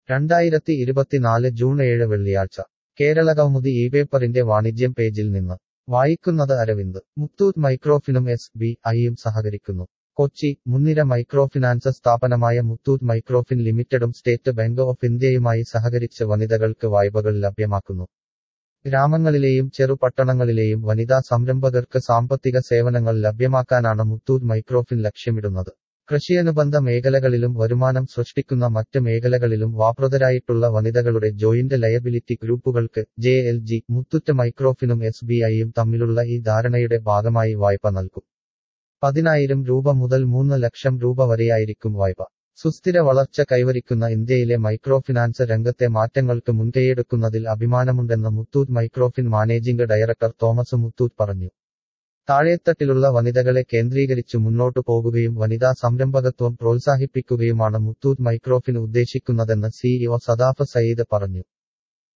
രണ്ടായിരത്തി ഇരുപത്തിനാല് ജൂൺ ഏഴ് വെള്ളിയാഴ്ച കേരളകൗമുദി ഈ പേപ്പറിന്റെ വാണിജ്യം പേജിൽ നിന്ന് വായിക്കുന്നത് അരവിന്ദ് മുത്തൂറ്റ് മൈക്രോഫിനും എസ് ബി ഐയും സഹകരിക്കുന്നു കൊച്ചി മുൻനിര മൈക്രോഫിനാൻസ് സ്ഥാപനമായ മുത്തൂറ്റ് മൈക്രോഫിൻ ലിമിറ്റഡും സ്റ്റേറ്റ് ബാങ്ക് ഓഫ് ഇന്ത്യയുമായി സഹകരിച്ച് വനിതകൾക്ക് വായ്പകൾ ലഭ്യമാക്കുന്നു ഗ്രാമങ്ങളിലെയും ചെറുപട്ടണങ്ങളിലെയും വനിതാ സംരംഭകർക്ക് സാമ്പത്തിക സേവനങ്ങൾ ലഭ്യമാക്കാനാണ് മുത്തൂറ്റ് മൈക്രോഫിൻ ലക്ഷ്യമിടുന്നത് കൃഷിയനുബന്ധ മേഖലകളിലും വരുമാനം സൃഷ്ടിക്കുന്ന മറ്റ് മേഖലകളിലും വാപ്രതരായിട്ടുള്ള വനിതകളുടെ ജോയിന്റ് ലയബിലിറ്റി ഗ്രൂപ്പുകൾക്ക് ജെ എൽ ജി മുത്തൂറ്റ് മൈക്രോഫിനും എസ് ബി ഐയും തമ്മിലുള്ള ഈ ധാരണയുടെ ഭാഗമായി വായ്പ നൽകും പതിനായിരം രൂപ മുതൽ മൂന്ന് ലക്ഷം രൂപ വരെയായിരിക്കും വായ്പ സുസ്ഥിര വളർച്ച കൈവരിക്കുന്ന ഇന്ത്യയിലെ മൈക്രോഫിനാൻസ് രംഗത്തെ മാറ്റങ്ങൾക്ക് മുൻകൈയെടുക്കുന്നതിൽ അഭിമാനമുണ്ടെന്ന് മുത്തൂറ്റ് മൈക്രോഫിൻ മാനേജിംഗ് ഡയറക്ടർ തോമസ് മുത്തൂറ്റ് പറഞ്ഞു താഴേത്തട്ടിലുള്ള വനിതകളെ കേന്ദ്രീകരിച്ചു മുന്നോട്ടു പോകുകയും വനിതാ സംരംഭകത്വം പ്രോത്സാഹിപ്പിക്കുകയുമാണ് മുത്തൂറ്റ് മൈക്രോഫിൻ ഉദ്ദേശിക്കുന്നതെന്ന് സിഇഒ സദാഫ് സയ്യിദ് പറഞ്ഞു